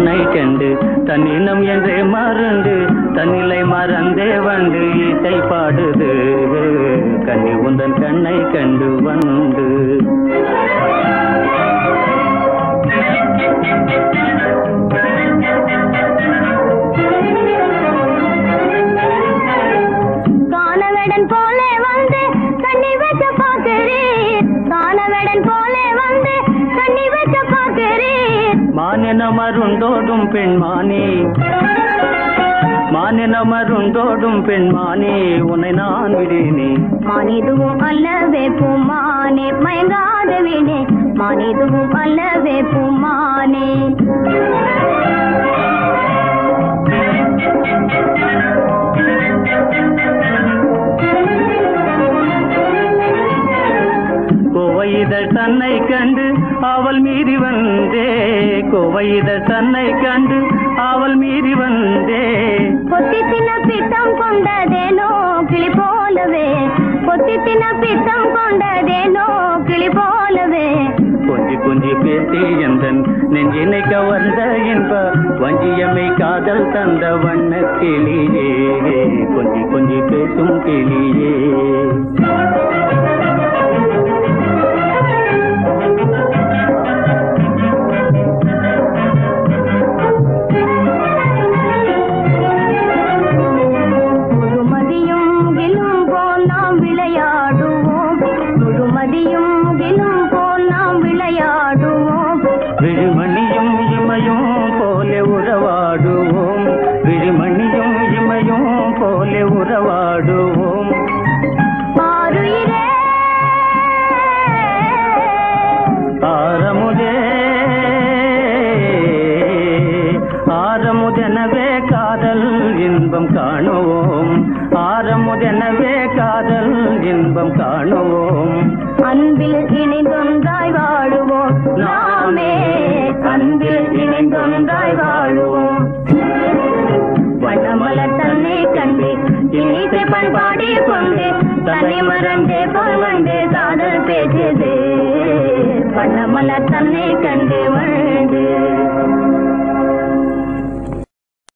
உன்னை கண்டு தன்னினம் என்றே மறந்து தன்னிலை மறந்தே வந்து இசை பாடுது கண்ணி உந்தன் கண்ணை கண்டு வந்து காணவடன் போலே வந்து கண்ணி வைக்க பாக்குறீர் காணவடன் போலே வந்து கண்ணி வைக்க பாக்குறீர் மானின மருந்தோடும் பெண்மானே மானின மருந்தோடும் பெண்மானே உன்னை நான் விடேனே மானிதுவும் அல்லவே பூமானே மயங்காத வீணே மானிதுவும் அல்லவே பூமானே கோவையிதழ் தன்னை கண்டு அவள் மீறி வந்தே கோவையிதழ் தன்னை கண்டு அவள் மீறி வந்தே பொத்தி தின பித்தம் கொண்டதேனோ கிளி போலவே பொத்தி தின பித்தம் கொண்டதேனோ கிளி போலவே கொஞ்சி கொஞ்சி பேசி எந்தன் நெஞ்சினை கவர்ந்த இன்ப வஞ்சியமை காதல் தந்த வண்ண கிளியே கொஞ்சி கொஞ்சி பேசும் கிளியே முழுமதியும் முகிலும் போல் நாம் விளையாடுவோம் முழுமதியும் முகிலும் போல் நாம் விளையாடுவோம் விழிமணியும் இமையும் போல உறவாடுவோம் விழிமணியும் இமையும் போல உறவாடுவோம் ஆருயிரே ஆரமுதே ஆரமுதெனவே காதல் இன்பம் காணுவோம் ஆரமுதெனவே காதல் இன்பம் காணுவோம் அன்பில் இணைந்தொன்றாய் வாழுவோம் நாமே அன்பில் இணைந்தொன்றாய் வாழுவோம் வண்ணமலர் தன்னை கண்டு இனிசை பண்பாடி கொண்டு தன்னை மறந்தே போல் வந்து காதல் பேசுது வண்ணமலர் தன்னை கண்டு வந்து